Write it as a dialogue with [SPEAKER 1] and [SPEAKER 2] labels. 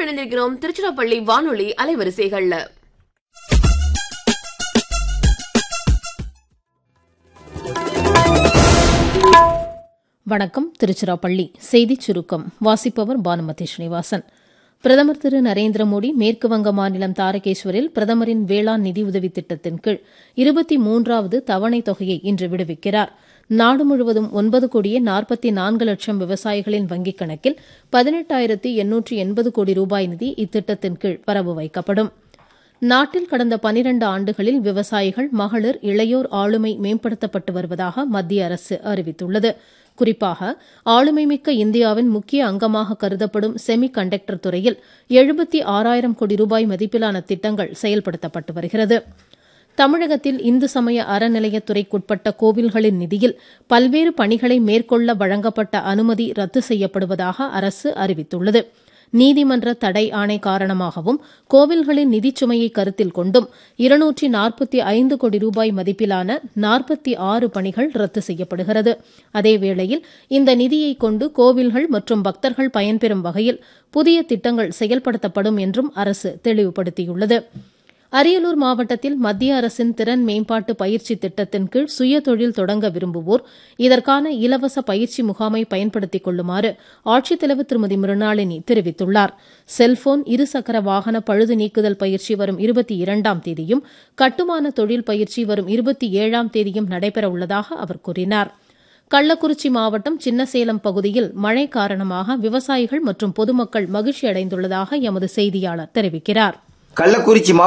[SPEAKER 1] இணைந்திருக்கிறோம் திருச்சிராப்பள்ளி வானொலி அலைவரிசைகள்ல
[SPEAKER 2] வணக்கம் திருச்சிராப்பள்ளி செய்திச் சுருக்கம் வாசிப்பவர் பானுமதி ஸ்ரீனிவாசன் பிரதமர் திரு நரேந்திர மோடி மேற்கு வங்க மாநிலம் தாரகேஸ்வரில் பிரதமரின் வேளாண் நிதியுதவி திட்டத்தின் கீழ் இருபத்தி மூன்றாவது தவணை தொகையை இன்று விடுவிக்கிறார் நாடு முழுவதும் ஒன்பது கோடியே நாற்பத்தி நான்கு லட்சம் விவசாயிகளின் வங்கிக் கணக்கில் பதினெட்டாயிரத்தி எண்ணூற்று எண்பது கோடி ரூபாய் நிதி இத்திட்டத்தின் கீழ் வரவு வைக்கப்படும் நாட்டில் கடந்த பனிரண்டு ஆண்டுகளில் விவசாயிகள் மகளிர் இளையோர் ஆளுமை மேம்படுத்தப்பட்டு வருவதாக மத்திய அரசு அறிவித்துள்ளது குறிப்பாக ஆளுமைமிக்க இந்தியாவின் முக்கிய அங்கமாக கருதப்படும் செமி கண்டக்டர் துறையில் எழுபத்தி ஆறாயிரம் கோடி ரூபாய் மதிப்பிலான திட்டங்கள் செயல்படுத்தப்பட்டு வருகிறது தமிழகத்தில் இந்து சமய அறநிலையத்துறைக்குட்பட்ட கோவில்களின் நிதியில் பல்வேறு பணிகளை மேற்கொள்ள வழங்கப்பட்ட அனுமதி ரத்து செய்யப்படுவதாக அரசு அறிவித்துள்ளது நீதிமன்ற தடை ஆணை காரணமாகவும் கோவில்களின் நிதிச்சுமையை கருத்தில் கொண்டும் இருநூற்றி நாற்பத்தி ஐந்து கோடி ரூபாய் மதிப்பிலான நாற்பத்தி ஆறு பணிகள் ரத்து செய்யப்படுகிறது அதேவேளையில் இந்த நிதியை கொண்டு கோவில்கள் மற்றும் பக்தர்கள் பயன்பெறும் வகையில் புதிய திட்டங்கள் செயல்படுத்தப்படும் என்றும் அரசு தெளிவுபடுத்தியுள்ளது அரியலூர் மாவட்டத்தில் மத்திய அரசின் திறன் மேம்பாட்டு பயிற்சி திட்டத்தின் கீழ் சுய தொழில் தொடங்க விரும்புவோர் இதற்கான இலவச பயிற்சி முகாமை பயன்படுத்திக் கொள்ளுமாறு ஆட்சித்தலைவர் திருமதி மிருணாளினி தெரிவித்துள்ளார் செல்போன் இருசக்கர வாகன பழுது நீக்குதல் பயிற்சி வரும் இருபத்தி இரண்டாம் தேதியும் கட்டுமான தொழில் பயிற்சி வரும் இருபத்தி ஏழாம் தேதியும் நடைபெற உள்ளதாக அவர் கூறினார் கள்ளக்குறிச்சி மாவட்டம் சின்னசேலம் பகுதியில் மழை காரணமாக விவசாயிகள் மற்றும் பொதுமக்கள் மகிழ்ச்சி அடைந்துள்ளதாக எமது செய்தியாளர் தெரிவிக்கிறார்
[SPEAKER 3] கள்ளக்குறிச்சி